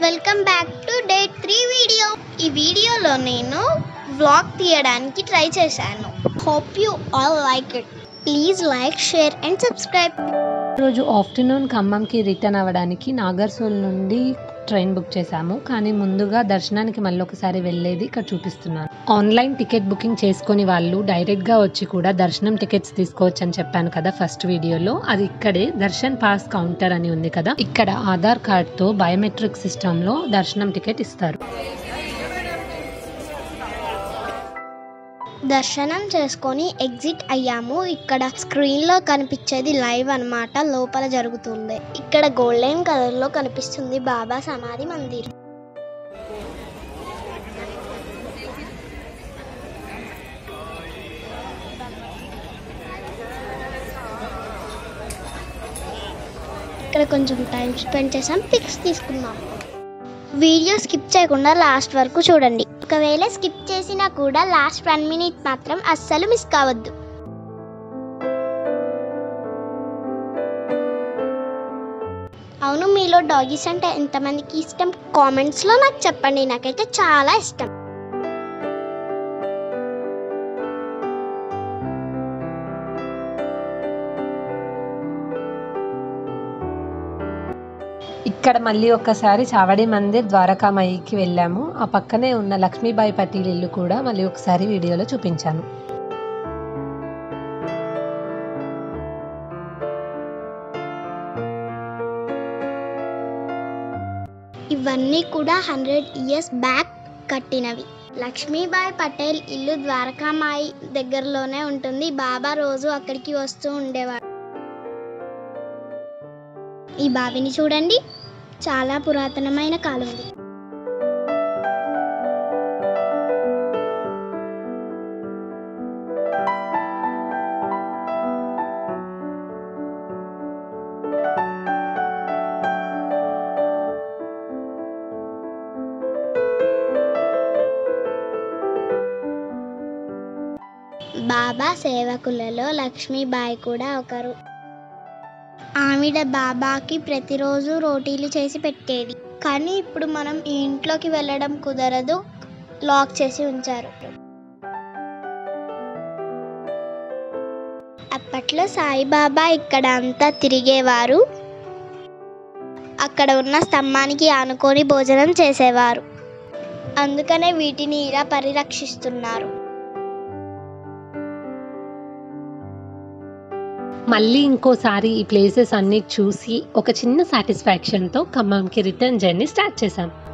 welcome back to day three video ఈ వీడియోలో నేను వ్లాగ్ తీయడానికి ట్రై చేశాను hope you all like it please like share and subscribe రోజు ఆఫ్టర్నూన్ ఖమ్మంకి రిటర్న్ అవ్వడానికి నాగర్సోల్ నుండి ట్రైన్ బుక్ చేశాము కానీ ముందుగా దర్శనానికి మళ్ళీ ఒకసారి వెళ్ళేది ఇక్కడ చూపిస్తున్నాను ఆన్లైన్ టికెట్ బుకింగ్ చేసుకొని వాళ్ళు డైరెక్ట్గా వచ్చి కూడా దర్శనం టికెట్స్ తీసుకోవచ్చు అని చెప్పాను కదా ఫస్ట్ వీడియోలో అది ఇక్కడే దర్శన్ పాస్ కౌంటర్ అని ఉంది కదా ఇక్కడ ఆధార్ కార్డ్తో బయోమెట్రిక్ సిస్టంలో దర్శనం టికెట్ ఇస్తారు దర్శనం చేసుకొని ఎగ్జిట్ అయ్యాము ఇక్కడ స్క్రీన్ లో కనిపించేది లైవ్ అన్నమాట లోపల జరుగుతుంది ఇక్కడ గోల్డెన్ కలర్ లో కనిపిస్తుంది బాబా సమాధి మందిర్ ఇక్కడ కొంచెం టైం స్పెండ్ చేసాం పిక్స్ తీసుకున్నాం వీడియో స్కిప్ చేయకుండా లాస్ట్ వరకు చూడండి ఒకవేళ స్కిప్ చేసినా కూడా లాస్ట్ వన్ మినిట్ మాత్రం అస్సలు మిస్ కావద్దు అవును మీలో డాగీస్ అంటే ఎంతమందికి ఇష్టం కామెంట్స్లో నాకు చెప్పండి నాకైతే చాలా ఇష్టం ఇక్కడ మళ్ళీ ఒక్కసారి చావడి మందిర్ ద్వారకామయికి వెళ్ళాము ఆ పక్కనే ఉన్న లక్ష్మీబాయి పటేల్ ఇల్లు కూడా మళ్ళీ ఒకసారి వీడియోలో చూపించాను ఇవన్నీ కూడా హండ్రెడ్ ఇయర్స్ బ్యాక్ కట్టినవి లక్ష్మీబాయి పటేల్ ఇల్లు ద్వారకామాయి దగ్గరలోనే ఉంటుంది బాబా రోజు అక్కడికి వస్తూ ఉండేవాడు ఈ బావిని చూడండి చాలా పురాతనమైన కాలం ఇది బాబా సేవకులలో లక్ష్మీబాయి కూడా ఒకరు ఆవిడ బాబాకి ప్రతిరోజు రోటీలు చేసి పెట్టేది కానీ ఇప్పుడు మనం ఈ ఇంట్లోకి వెళ్ళడం కుదరదు లాక్ చేసి ఉంచారు అప్పట్లో సాయిబాబా ఇక్కడ అంతా తిరిగేవారు అక్కడ ఉన్న స్తంభానికి ఆనుకొని భోజనం చేసేవారు అందుకనే వీటిని ఇలా పరిరక్షిస్తున్నారు మళ్ళీ ఇంకోసారి ఈ ప్లేసెస్ అన్ని చూసి ఒక చిన్న సాటిస్ఫాక్షన్తో ఖమ్మంకి రిటర్న్ జర్నీ స్టార్ట్ చేశాం